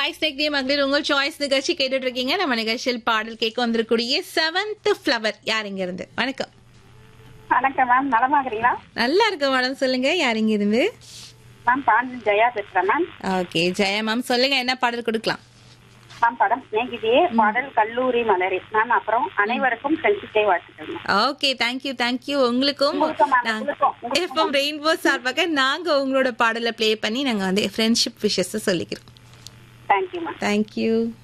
Hi snake மகளிர் உங்கள் choice நிகழ்ச்சி கேட்டுட்டு இருக்கீங்க நம்ம நிகழ்ச்சியில் பாடல் கேட்க வந்திருக்கூடிய செவன்த் ஃப்ளவர் யார் இங்க இருந்து வணக்கம் வணக்கம் மேம் நலமாகிறீங்களா நல்லா இருக்கு மேடம் சொல்லுங்க யார் இங்க இருந்து மேம் பாண்டி ஜெயா பேசுறேன் மேம் ஓகே ஜெயா மேம் சொல்லுங்க என்ன பாடல் கொடுக்கலாம் மேம் படம் சிநேகிதியே பாடல் கல்லூரி மலரே மேம் அப்புறம் அனைவருக்கும் சென்சிட்டே வாழ்த்துக்கள் மேம் ஓகே தேங்க்யூ தேங்க்யூ உங்களுக்கும் உங்களுக்கும் ma'am, உங்களுக்கும், உங்களுக்கும். எஃப்எம் ரெயின்போ சார்பாக நாங்க உங்களோட பாடலை ப்ளே பண்ணி நாங்க வந்து ஃப்ரெண்ட்ஷிப் விஷஸ் சொல்லிக்கிறோம் தேங்க்யூ மேம் தேங்க்யூ